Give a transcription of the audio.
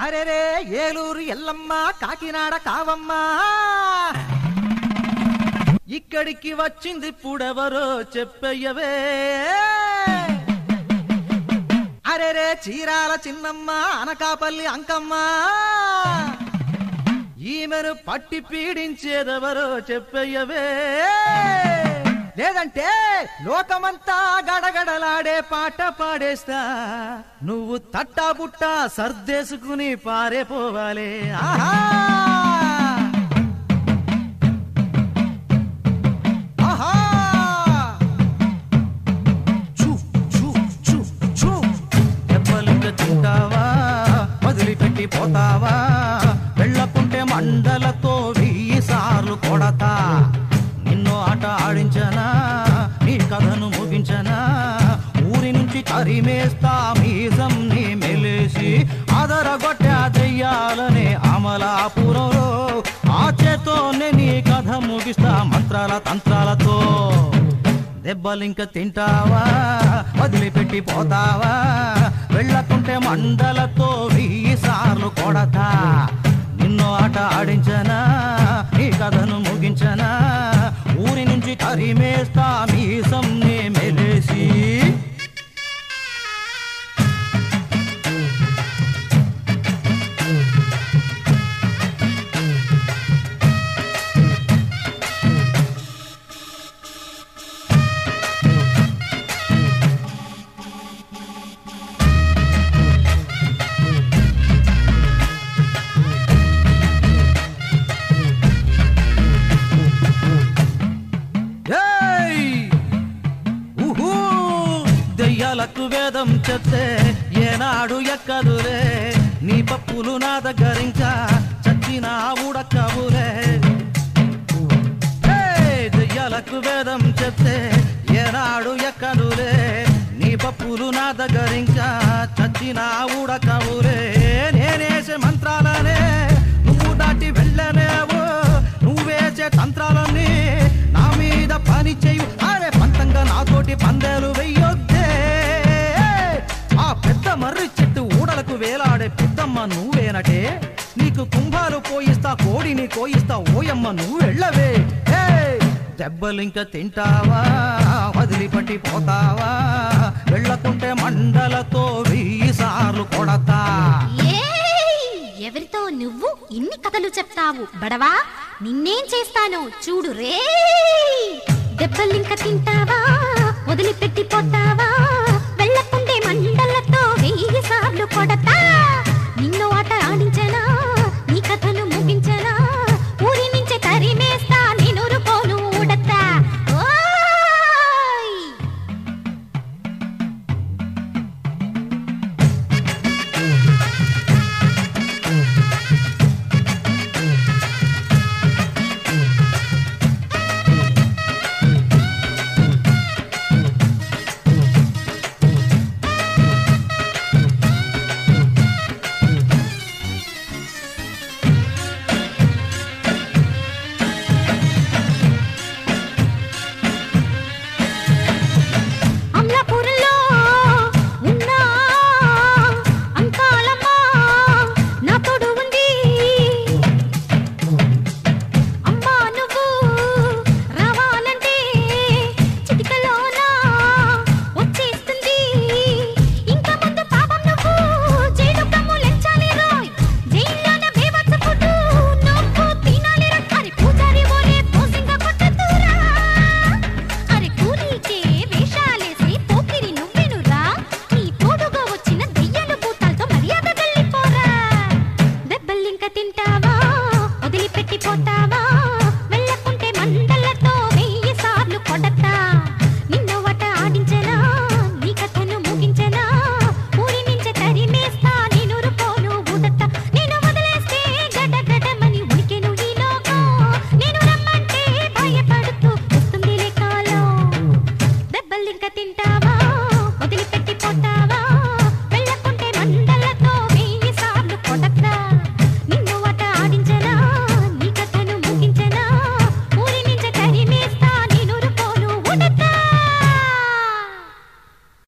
అరెరే ఏలూరు ఎల్లమ్మ కాకినాడ కావమ్మ ఇక్కడికి వచ్చింది ఇప్పుడెవరో చెప్పయ్యవే అరెరే చీరాల చిన్నమ్మ అనకాపల్లి అంకమ్మ ఈమెను పట్టి పీడించేదెవరో చెప్పయ్యవే లేదంటే లోకమంతా గడగడలాడే పాట పాడేస్తా నువ్వు తట్టా బుట్టా సర్దేసుకుని పారేపోవాలి ఆహా ఆహా చూ చూ చూ చూ దెబ్బలింక తింటావా వదిలిపెట్టి పోతావా వెళ్ళకుంటే మండలతో వెయ్యి సార్లు కొడతా నిన్ను ఆట ఆడించనా నీ కథను ముగించనా ఊరి నుంచి తరిమేస్తా మీసం నీ మెలేసి అదరగొట్టా చెయ్యాలనే అమలాపురంలో ఆ చేతోనే నీ కథ ముగిస్తా మంత్రాల తంత్రాలతో దెబ్బలింక తింటావా వదిలిపెట్టి పోతావా వెళ్ళకుంటే మండలతో వెయ్యి సార్లు కొడతా నిన్ను ఆట ఆడించనా నీ కథను ముగించనా ఊరి నుంచి తరిమేస్తా మీసం నే మెలేసి ఏయ్! ఉహూ! దెయ్యాలకు వేదం చెప్తే ఏనాడు ఎక్కదులే నీ పప్పులు నా దగ్గర ఇంకా చచ్చిన ఉడక్కవులే ఏయ్! దెయ్యాలకు వేదం చెప్తే ఏనాడు ఎక్కదులే నీ పప్పులు నా దగ్గర ఇంకా చచ్చిన ఉడకవులే నేనేసే మంత్రాలనే నువ్వు దాటి వెళ్ళనేవో నువ్వేసే తంత్రాలన్నీ నా మీద పని చేయు ఆడే పంతంగా నాతోటి పందేలు వెయ్యొద్దే ఆ పెద్ద మర్రి చెట్టు ఊడలకు వేలాడే పెద్దమ్మ నువ్వేనటే నీకు కుంభాలు పోయిస్తా కోడిని కోయిస్తా ఓయమ్మ నువ్వు వెళ్ళవే ఏయ్! దెబ్బలింక తింటావా వదిలిపట్టి పోతావా వెళ్ళకుంటే మండలతో వెయ్యి సార్లు కొడతా ఏయ్! ఎవరితో నువ్వు ఇన్ని కథలు చెప్తావు బడవా నిన్నేం చేస్తానో చూడు రే దెబ్బలింక తింటావా వదిలిపెట్టి పోతావా వెళ్ళకుంటే మండలతో వెయ్యి సార్లు కొడతా